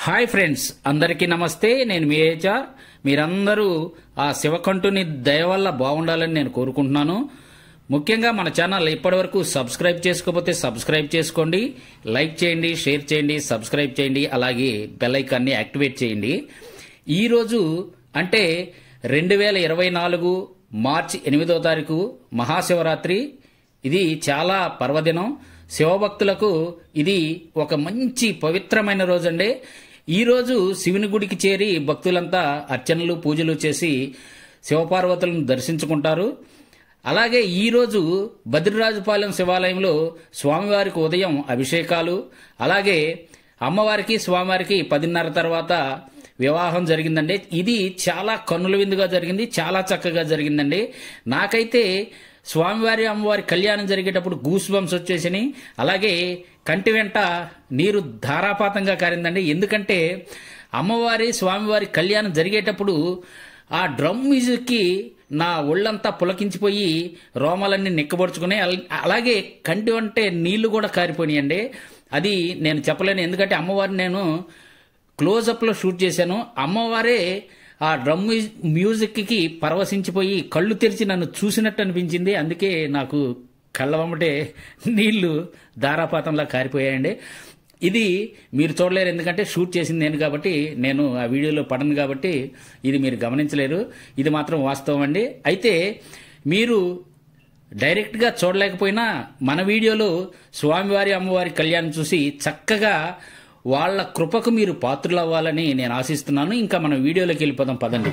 Hi friends అందరికీ నమస్తే నేను మీ హెచ్ఆర్ మీరందరూ ఆ శివకంఠుని దయ వల్ల బాగుండాలని నేను కోరుకుంటున్నాను ముఖ్యంగా మన ఛానల్ ఇప్పటివరకు సబ్స్క్రైబ్ చేసుకోకపోతే సబ్స్క్రైబ్ చేసుకోండి లైక్ చేయండి షేర్ చేయండి సబ్స్క్రైబ్ చేయండి అలాగే బెల్ ఐకాన్ని యాక్టివేట్ చేయండి ఈరోజు అంటే రెండు వేల ఇరవై నాలుగు మార్చి ఎనిమిదో తారీఖు మహాశివరాత్రి ఇది చాలా పర్వదినం శివభక్తులకు ఇది ఒక మంచి పవిత్రమైన రోజండి ఈ రోజు శివుని గుడికి చేరి భక్తులంతా అర్చనలు పూజలు చేసి శివపార్వతులను దర్శించుకుంటారు అలాగే ఈ రోజు బద్రిరాజుపాలెం శివాలయంలో స్వామివారికి ఉదయం అభిషేకాలు అలాగే అమ్మవారికి స్వామివారికి పదిన్నర తర్వాత వివాహం జరిగిందండి ఇది చాలా కన్నుల విందుగా జరిగింది చాలా చక్కగా జరిగిందండి నాకైతే స్వామివారి అమ్మవారి కళ్యాణం జరిగేటప్పుడు గూస్ బంప్స్ వచ్చేసినాయి అలాగే కంటి వెంట నీరు ధారాపాతంగా కారిందండి ఎందుకంటే అమ్మవారి స్వామివారి కళ్యాణం జరిగేటప్పుడు ఆ డ్రమ్ మ్యూజిక్కి నా ఒళ్ళంతా పులకించిపోయి రోమాలన్నీ నిక్కబడుచుకుని అలాగే కంటి అంటే నీళ్లు కూడా కారిపోయినాయండి అది నేను చెప్పలేను ఎందుకంటే అమ్మవారిని నేను క్లోజప్లో షూట్ చేశాను అమ్మవారే ఆ డ్రమ్ మ్యూజిక్కి పరవశించిపోయి కళ్ళు తెరిచి నన్ను చూసినట్టు అనిపించింది అందుకే నాకు కళ్ళవమ్మటే నీళ్లు ధారాపాతంలా కారిపోయాయండి ఇది మీరు చూడలేరు ఎందుకంటే షూట్ చేసింది నేను కాబట్టి నేను ఆ వీడియోలో పడను కాబట్టి ఇది మీరు గమనించలేరు ఇది మాత్రం వాస్తవం అండి అయితే మీరు డైరెక్ట్గా చూడలేకపోయినా మన వీడియోలో స్వామివారి అమ్మవారి కళ్యాణం చూసి చక్కగా వాళ్ళ కృపకు మీరు పాత్రలు అవ్వాలని నేను ఆశిస్తున్నాను ఇంకా మన వీడియోలోకి వెళ్ళిపోదాం పదండి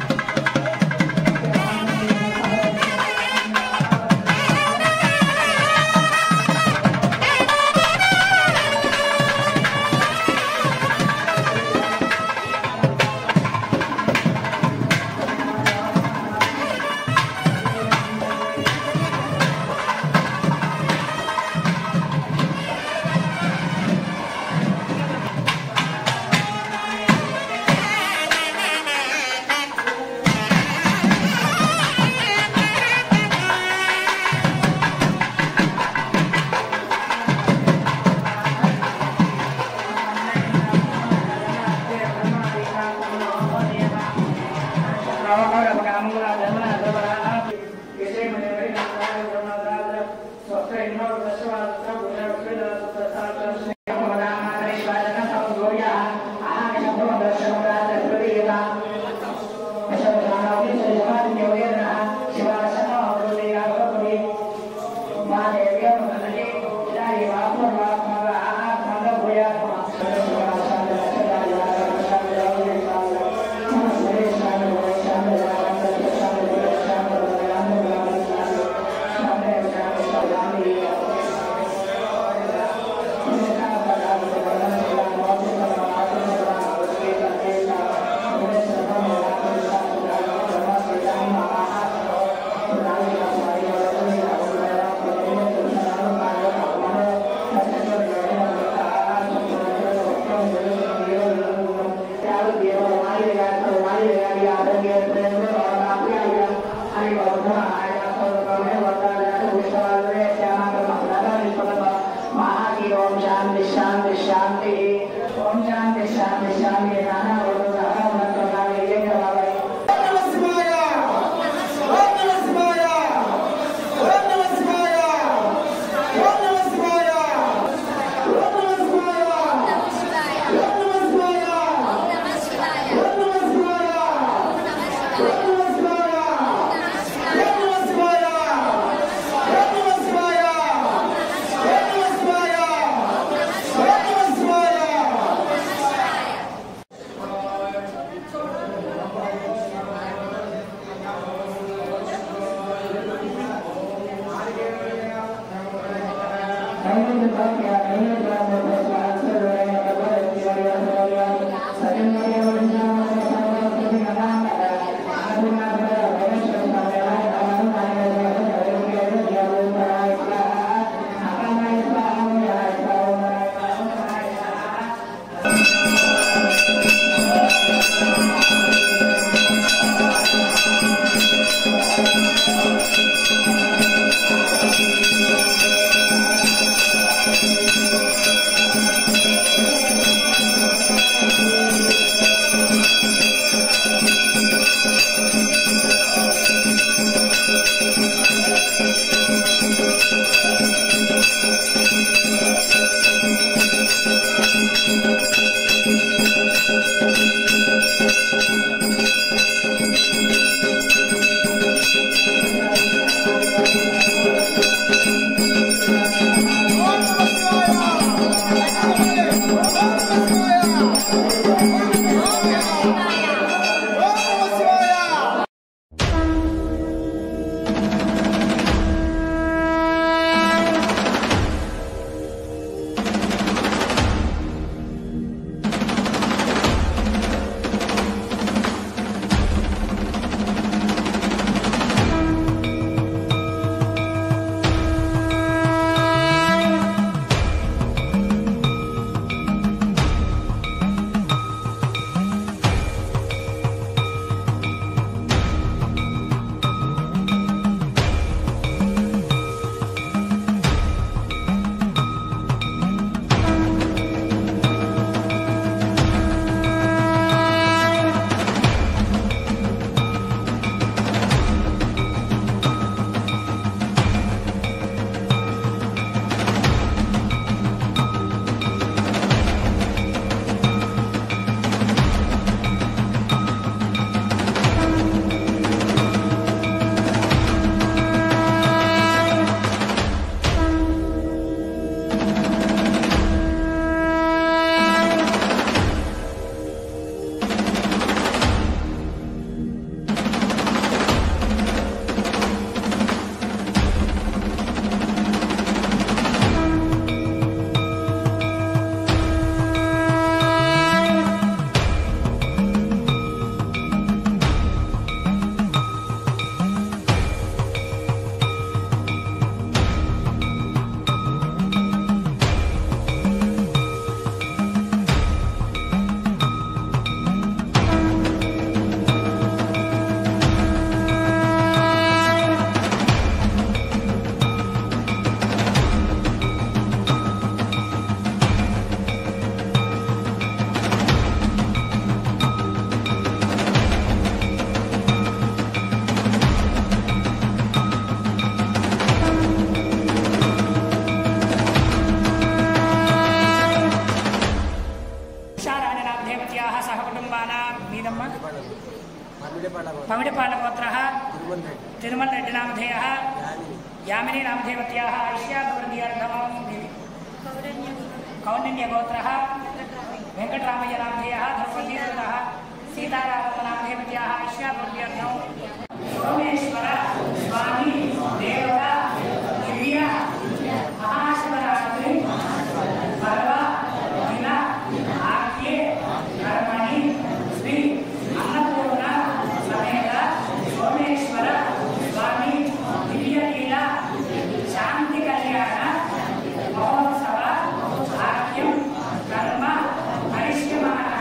Thank విశారాణినామదేవత్యాः సహ కుటుంబానాं మీదమ్మ పమిడిపాండగోత్రः తిరుమల రెడ్డి నామధేయः యామిని నామధేవత్యాः ఐష్యాభివృద్ధ్యర్థమం కౌండిన్యగోత్రः వెంకటరామయ్య నామధేయः ధర్మధీరతः సీతారామ నామధేవత్యాः ఐష్యాభివృద్ధ్యర్థం సోమేశ్వర స్వామి దేవత దివ్య మహాశివరాత్రి పర్వ దిన ఆఖ్యే కర్మణి శ్రీ అన్నపూర్ణ సమేత సోమేశ్వర స్వామి దివ్యలీల శాంతి కళ్యాణ మహోత్సవ ఆఖ్యం కర్మ పరిశ్రమాణ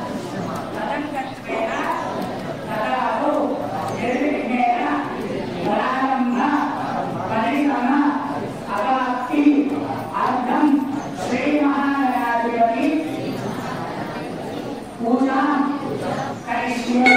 తదంగత్వేన తదాహు నిర్విఘ్నేన ప్రారంభ పరిశ్రమ అవాప్తి అర్థం శ్రీ మహాగణాధిపతి పూజా కరిష్యే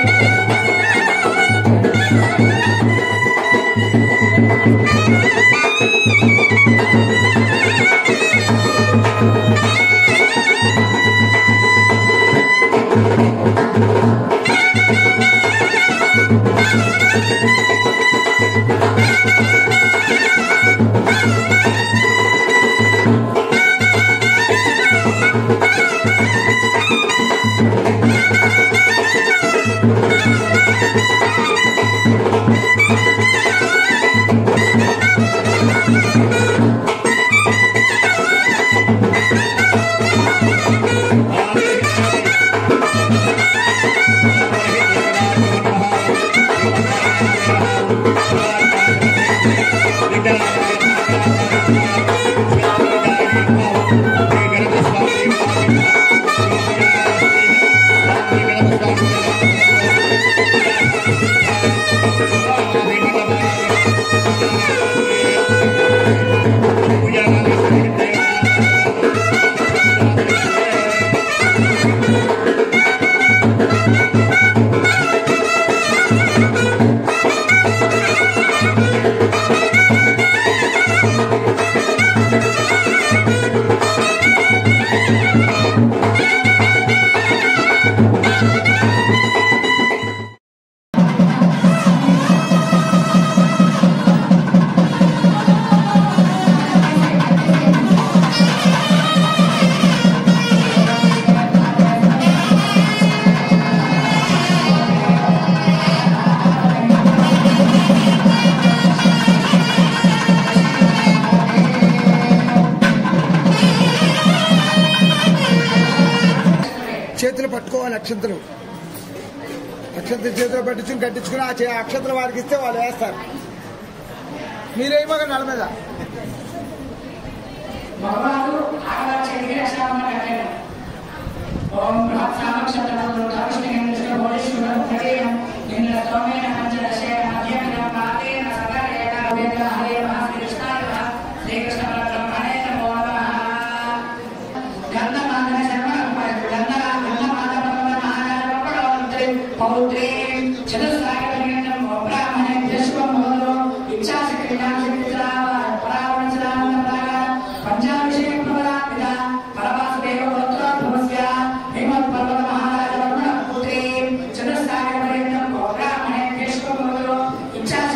పూజ చేతులు పట్టుకోవాలి అక్షంతలు అక్షంతలు చేతిలో పట్టించుకుని కట్టించుకుని ఆ చే- అక్షంతలు వారికి ఇస్తే వాళ్ళు వేస్తారు మీరేమో నల మీద మగవారు ఆడవారి చేతికి రక్షణ కట్టారు ఓం ప్రాప్తామక్షత్రం దక్షిణ భోజేశ్వరం హరేయం నిన్న తోమేన పంచదశేన మధ్యేన పాదేన సగరేణ వేద హరే మహాకృష్ణాయ శ్రీకృష్ణ పరబ్రహ్మణే నమో నమః గంధమాదన శర్మ గంధ గంధమాదన మహానారాయణ పౌత్రే చతుస్సాగరం బ్రాహ్మణే విశ్వం మోదో ఇచ్ఛాశక్తి జ్ఞానశక్తిరావ పరావణించరామ పంచాభిషేక ప్రవరాపిత పరమాసుదేవ గోత్ర భవస్య హేమత్ పర్వత మహారాజ వర్మ పుత్రే చతుస్సాగరం బ్రాహ్మణే విశ్వం మోదో ఇచ్ఛాశక్తి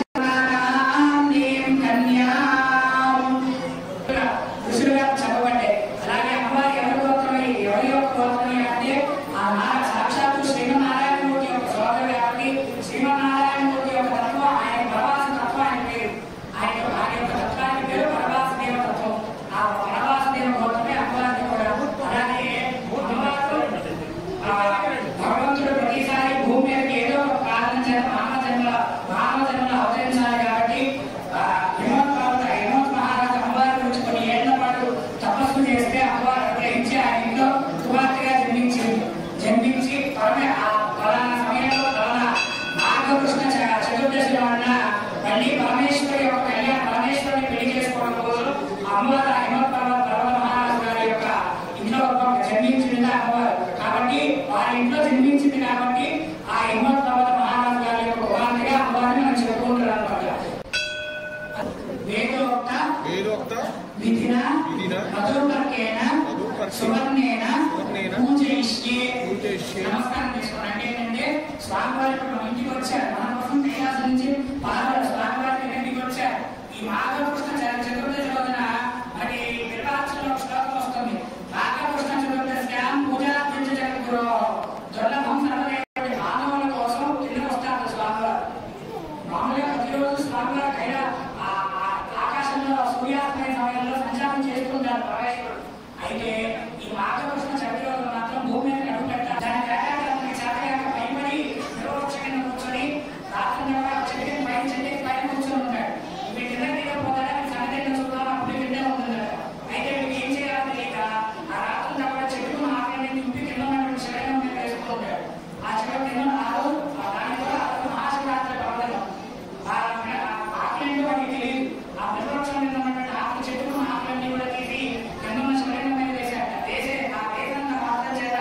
కన్యాం ఋషులుగా చెప్పబడ్డాయి అలాగే అమ్మవారి ఎవరి గోత్రమై ఎవరి యొక్క గోత్రమై అంటే ఆ నార సాక్షాత్తు శ్రీమన్నారాయణమూర్తి యొక్క సోదరు కాబట్టి శ్రీమన్నారాయణమూర్తి యొక్క తత్వం ఆయన ప్రవాస తత్వం ఆయన పేరు ఆయన ఆయన యొక్క తత్వానికి పేరు పరవాస దేవ తత్వం ఆ పరవాస దేవ గోత్రమే అమ్మవారిని కూడా అలాగే అమ్మవారు ఆ భగవంతుడు ప్రతిసారి భూమి మీదకి ఏదో ఒక కారణం చేత మానవ జన్మ మానవ జన్మలో అవతరించాలి కాబట్టి ఆ హిమవత్ పర్వత హిమవత్ మహారాజు అమ్మవారి గురించి కొన్ని ఏళ్ల పాటు తపస్సు చేస్తే అమ్మవారు అనుగ్రహించి ఆ ఇంట్లో కుమార్తెగా జన్మించింది జన్మించి పరమే ఆ ఫలానా సమయంలో ఫలానా నాగకృష్ణ చ- చతుర్దశి వలన మళ్ళీ పరమేశ్వరి యొక్క కళ్యాణ పరమేశ్వరుని పెళ్లి చేసుకోవడం కోసం అమ్మవారు ఆ హిమవత్ పర్వత పర్వత మహారాజు గారి యొక్క ఇంట్లో ఒక జన్మించింది అమ్మవారు కాబట్టి వారి ఇంట్లో జన్మించింది కాబట్టి ఆ హిమవత్ పర్వత మహారాజు గారి యొక్క కుమార్తెగా అమ్మవారిని మనం చెప్పుకుంటారు అనమాట వేదోక్త వేదోక్త విధిన విధిన మధుపర్కేణ మధుపర్కేణ సువర్ణేన సువర్ణేన పూజయిష్యే పూజయిష్యే. నమస్కారం చేసుకోండి అంటే ఏంటంటే స్వామివారి ఇప్పుడు మన ఇంటికి వచ్చారు మన కోసం కైలాసం నుంచి పార్వతి స్వామివారి దగ్గర ఇంటికి వచ్చారు ఈ మాఘకృష్ణ చ- చతుర్దశి రోజున మరి నిర్వాచనలో ఒక శ్లోకం వస్తుంది మాఘకృష్ణ చతుర్దశ్యాం పూజాభ్యంజ జగద్గురు దుర్లభం సర్వదేవ మానవుల కోసం తిరిగి వస్తారు స్వామివారు మామూలుగా ప్రతిరోజు స్వామివారు కైలా ఆ- ఆ- ఆకాశంలో సూర్యాస్తమయ సమయంలో సంచారం చేస్తుంటారు పరమేశ్వరుడు అయితే ఈ మాఘకృష్ణ చవితి రోజు మాత్రం భూమి మీద అడుగు పెట్టారు దాని ప్రకారం చేతగాక భయపడి నిర్వక్ష కింద కూర్చొని రాత్రి నెల చెట్టు కింద పైన చెట్టు ఎక్కి పైన కూర్చొని ఉంటాడు వీటి కింద దిగకపోతాడా మీ సంగతి ఏంటో చూద్దాం అప్పుడు కింద ఉంటుందట అయితే మీకు ఏం చేయాలో తెలియక ఆ రాత్రి నెల చెట్టుకు ఆకలిని నింపి కింద ఉన్నటువంటి శరీరం మీద వేసుకుంటూ ఉంటాడు ఆ చెట్టు కింద ఆ రోజు ఆ దానిలో ఆ రోజు మహాశివరాత్రి పర్వదినం ఆ ఆకులన్నీ వాడికి తెలియదు ఆ ప్రతిపక్షం మీద ఉన్నటువంటి ఆకుల చెట్టుకు ఆకులన్నీ కూడా తీసి కింద ఉన్న శరీరం మీద వేశాట వేసే ఆ వేసిన మాత్రం చేత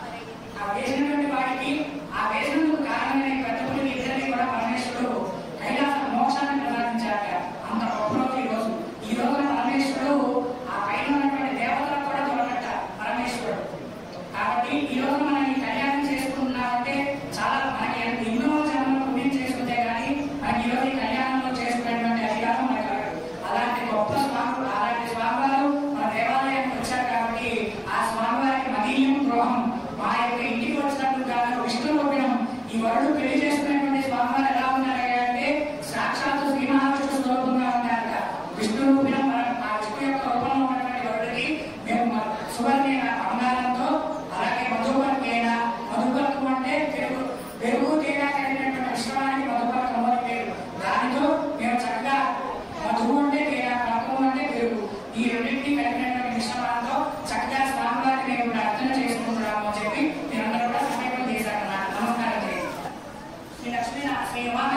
ఆ వేసినటువంటి వాడికి ఆ వేసినందుకు కారణమైన ఈ పెద్ద పులికి ఇద్దరిని కూడా పరమేశ్వరుడు కైలాస మోక్షాన్ని ప్రసాదించాక అంత గొప్ప రోజు ఈ రోజు ఈ రోజున పరమేశ్వరుడు ఆ పైన ఉన్నటువంటి దేవతలకు కూడా దొరకట పరమేశ్వరుడు కాబట్టి ఈ రోజు మనం ఈ కళ్యాణం చేసుకుంటున్నామంటే చాలా మనకి ఎన్నో జన్మలు పుణ్యం చేసుకుంటే కానీ మనకి ఈ రోజు ఈ కళ్యాణంలో చేసుకునేటువంటి అధికారం మనకి రాదు. అలాంటి గొప్ప స్వాములు అలాంటి స్వామివారు మన దేవాలయానికి వచ్చారు కాబట్టి ఆ స్వామివారికి మదీయం గృహం మా యొక్క ఇంటికి వచ్చినప్పుడు కాదు విష్ణు రూపం ఈ వరుడు పెళ్లి చేసుకునేటువంటి స్వామివారు ఎలా ఉన్నారు అంటే సాక్షాత్తు శ్రీ మహావిష్ణు స్వరూపంగా ఉన్నారు విష్ణు రూపిణం ఆ విష్ణు యొక్క రూపంలో ఉన్నటువంటి వరుడికి మేము సువర్ణ బంగారంతో అలాగే మధుపర్కేణ మధుపర్కం అంటే పెరుగు పెరుగు తేడా కలిగినటువంటి మిశ్రమానికి మధుపర్కం అని పేరు దానితో మేము చక్కగా మధువు అంటే తేడా పర్కం అంటే పెరుగు ఈ రెండింటినీ కలిగినటువంటి మిశ్రమాలతో చక్కగా స్వామివారికి మేము ఇప్పుడు అర్చన చేసుకుంటున్నాము అని చెప్పి మీరందరూ కూడా సమయం చేశారు నమస్కారం చేయండి శ్రీ లక్ష్మీ శ్రీ ఉమా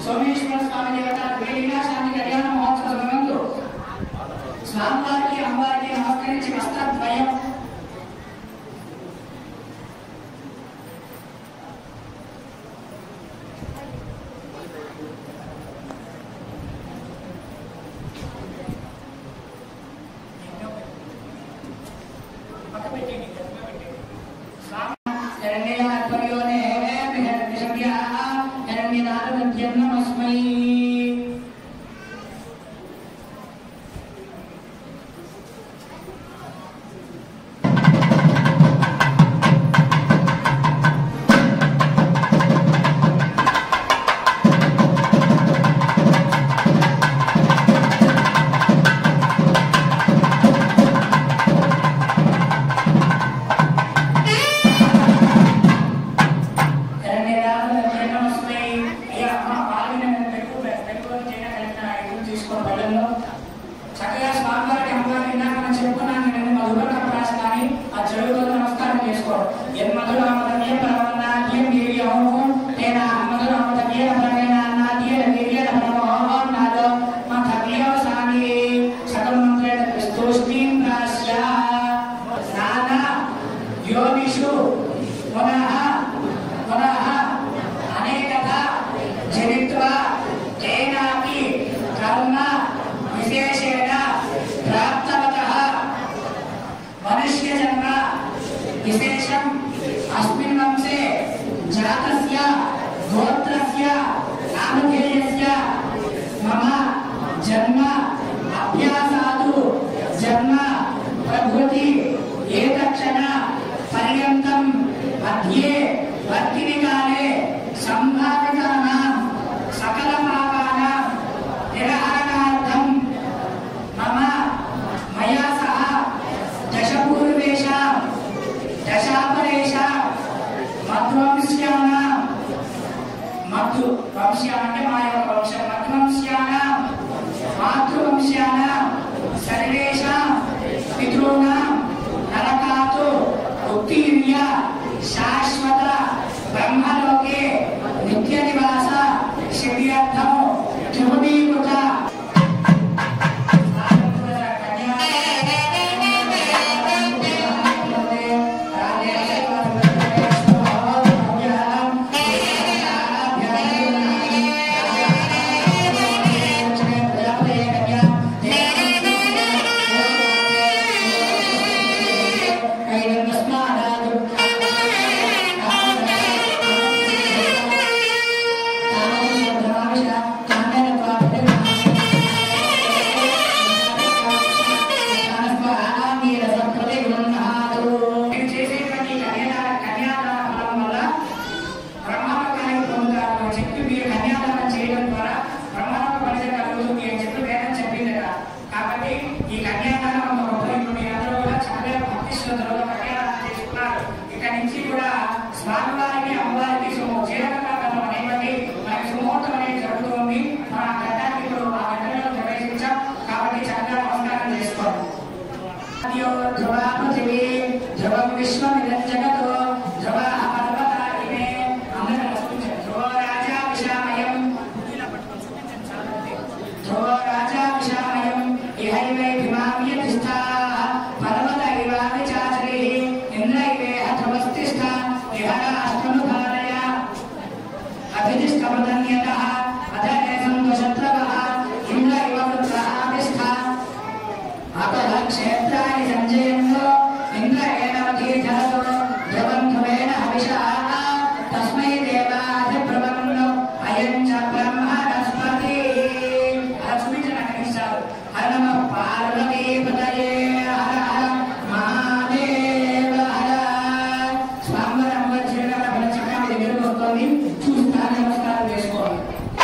సోమేశ్వర స్వామి దేవత వేలీలా శాంతి కళ్యాణ మహోత్సవ సమయంలో స్వామివారికి అమ్మవారికి నమస్కరించి వస్త్రద్వయం నమస్మై నమస్మై అయ్యా అమ్మ పాలన పెరుగు పెరుగు చేయడం కలిగిన తీసుకోవడం పల్లెల్లో చక్కగా స్వామివారికి అమ్మవారికి ఇందాక మనం చెప్పుకున్నాం నేను మధుర కపరాశ కానీ ఆ చెడుతో నమస్కారం చేసుకోవడం ఎన్ మధుర అమృతమే పరమన్నాట్యం వీర్యము తేన మధుర అమృతమే పరమేణ అన్నాట్య వీర్య పరమో నాదో మా ధర్మయో సామి సకల మంత్రేణ స్తోష్టిం ప్రాస్య స్నాన యోనిషు పునః పునః అనేకథ జనిత్వా తేనాపి కర్మ విశేషేణ ప్రాప్తవతః మనుష్యజన్మ విశేషం అస్మిన్ వంశే జాతస్య గోత్రస్య నామధేయస్య మమ జన్మ అభ్యాసాతు జన్మ ప్రభృతి ఏతక్షణ పర్యంతం మధ్యే వర్తిని కాలే సంభావితానాం సకల పాపానాం నిరహరణార్థం మమ మయా సహ దశపూర్వేషాం దశాపరేషాం మధ్వంశ్యానాం మధు వంశ్యాం అంటే మా యొక్క వంశం మధ్వంశ్యానాం మాతృవంశ్యానాం సర్వేషాం పితॄణాం నరకాతు ఉత్తీర్య శాశ్వత బ్రహ్మలోకే నిత్య నివాస శిబిరర్థం త్రిభువీకృత మీరు చేసేటువంటి కన్యాదాన కన్యాదాన ఫలం వల్ల బ్రహ్మలోకానికి పొందుతారు అని చెప్పి మీరు కన్యాదానం చేయడం ద్వారా బ్రహ్మలోక ఫలితం కలుగుతుంది అని చెప్పి వేదం చెప్పింది కదా కాబట్టి ఈ కన్యాదానం అంత గొప్ప ఇప్పుడు మీరందరూ కూడా చక్కగా భక్తి శ్రద్ధలో కన్యాదానం చేసుకున్నారు ఇక్కడి నుంచి కూడా స్వామివారికి అమ్మవారికి సుమ- జీవనకాలం అనేటువంటి మనకి సుముహూర్తం అనేది జరుగుతుంది మన ఆ గడ్డానికి ఇప్పుడు ఆ గడ్డలో ప్రవేశించాం కాబట్టి చక్కగా నమస్కారం చేసుకోండి ధ్రువ పృథివీ ధ్రువం విశ్వమిదం జగతో ధ్రువ పర్వత ఇమే అందరూ వస్తుంది ధ్రువ రాజా విషామయం ధ్రువ రాజా విషామయం ఇహైవై భిమామ్య తిష్టా పర్వత ఇవామి చాచరి ఇంద్రైవేహ ధ్రువస్తిష్ట ఇహ అష్టముఖాలయ అభిదిష్టమదన్యతః అధనే సంతోషత్రవః ఇంద్ర ఇవ వృత్రః తిష్ట అతః క్షేత్రాన్ని సంజయంలో ఇంద్ర ఏనవధీధరతో ధ్రువం ధ్రువేణ హవిషా తస్మై దేవాధిప్రవన్నో అయం చ బ్రహ్మణస్పతి అలా చూపించండి అక్కడికి ఇస్తారు హర నమ పార్వతీపతయే హర హర మహాదేవ హర స్వామివారి అమ్మవారి జీవన బల చక్రం ఇది వెలుగు వస్తుంది చూసి దాని నమస్కారం చేసుకోవాలి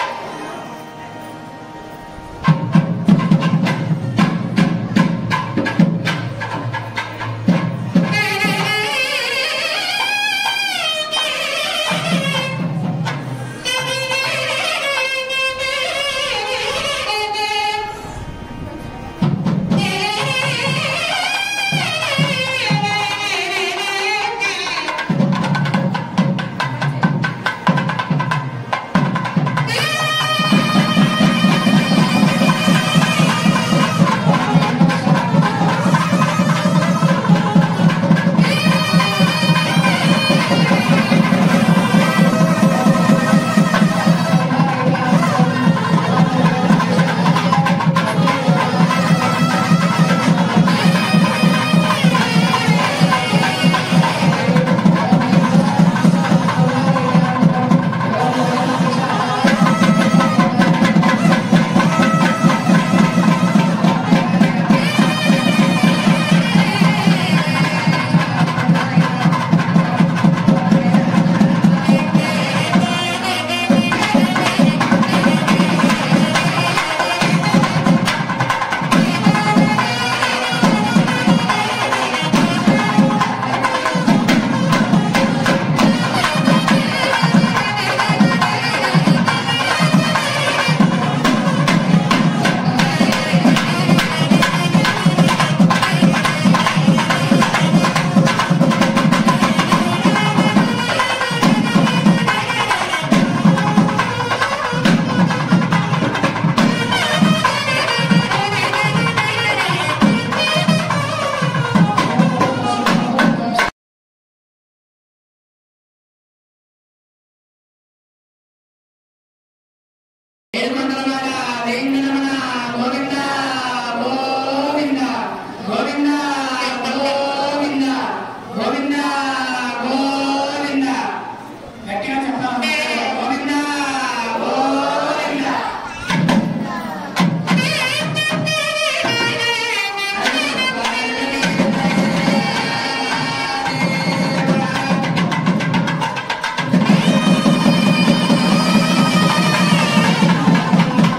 ఏడుకొండలవాడ వెంకటరమణ గోవింద గోవింద గోవింద గోవింద గోవింద గోవింద గట్టిగా చెప్తాను గోవింద గోవింద శ్రీ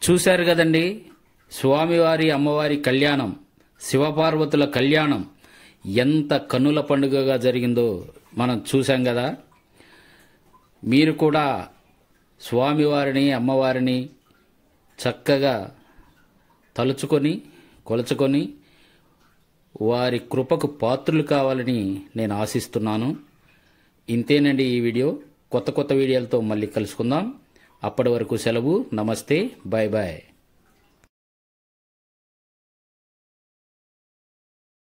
చూశారు కదండి స్వామివారి అమ్మవారి కళ్యాణం శివపార్వతుల కళ్యాణం ఎంత కన్నుల పండుగగా జరిగిందో మనం చూశాం కదా మీరు కూడా స్వామివారిని అమ్మవారిని చక్కగా తలుచుకొని కొలుచుకొని వారి కృపకు పాత్రులు కావాలని నేను ఆశిస్తున్నాను ఇంతేనండి ఈ వీడియో కొత్త కొత్త వీడియోలతో మళ్ళీ కలుసుకుందాం అప్పటి వరకు సెలవు నమస్తే బాయ్ బాయ్